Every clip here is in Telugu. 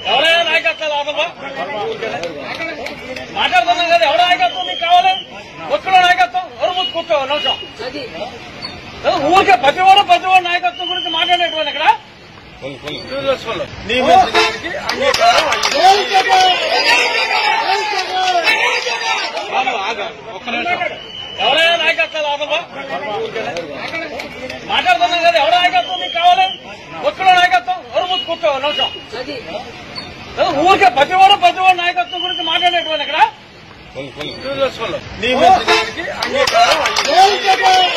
ఎవరైనా నాయకత్వాలు అవసరమా మాట్లాడుతున్నాం కదా ఎవడ నాయకత్వం మీకు కావాలి ఒక్కడ నాయకత్వం ఎవరు ముందు కూర్చో నిమిషం ఊరికే ప్రతి వాడు ప్రతి వాడు నాయకత్వం గురించి మాట్లాడేటువంటి ఇక్కడ నియమించడానికి అంగీకారం అయ్యింది. బాబు, ఆగు. ఒక్క నిమిషం. ఎవరైనా నాయకత్వాలు అవసరమా మాట్లాడుతున్నాం కదా ఎవడ నాయకత్వం మీకు కావాలి ఒక్కడ నాయకత్వం ఎవరు ముందు కూర్చో నిమిషం ఊరికే ప్రతి వాడు ప్రతి వాడు నాయకత్వం గురించి మాట్లాడేటువంటి ఇక్కడ నియమించడానికి అంగీకారం అయ్యింది.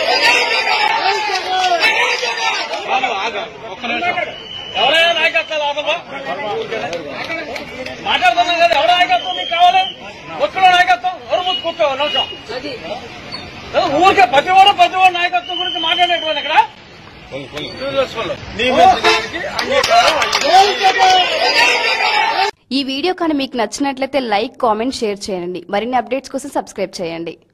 బాబు, ఆగు. ఒక్క నిమిషం. ఎవరైనా నాయకత్వాలు అవసరమా మాట్లాడుతున్నాం కదా ఎవడ నాయకత్వం మీకు కావాలి ఒక్కడ నాయకత్వం ఎవరు ముందు కూర్చో నిమిషం ఊరికే ప్రతి వాడు ప్రతి వాడు నాయకత్వం గురించి మాట్లాడేటువంటి ఇక్కడ నియమించడానికి అంగీకారం అయ్యింది. ఈ వీడియో కానీ మీకు నచ్చినట్లయితే లైక్ కామెంట్ షేర్ చేయండి మరిన్ని అప్డేట్స్ కోసం సబ్స్క్రైబ్ చేయండి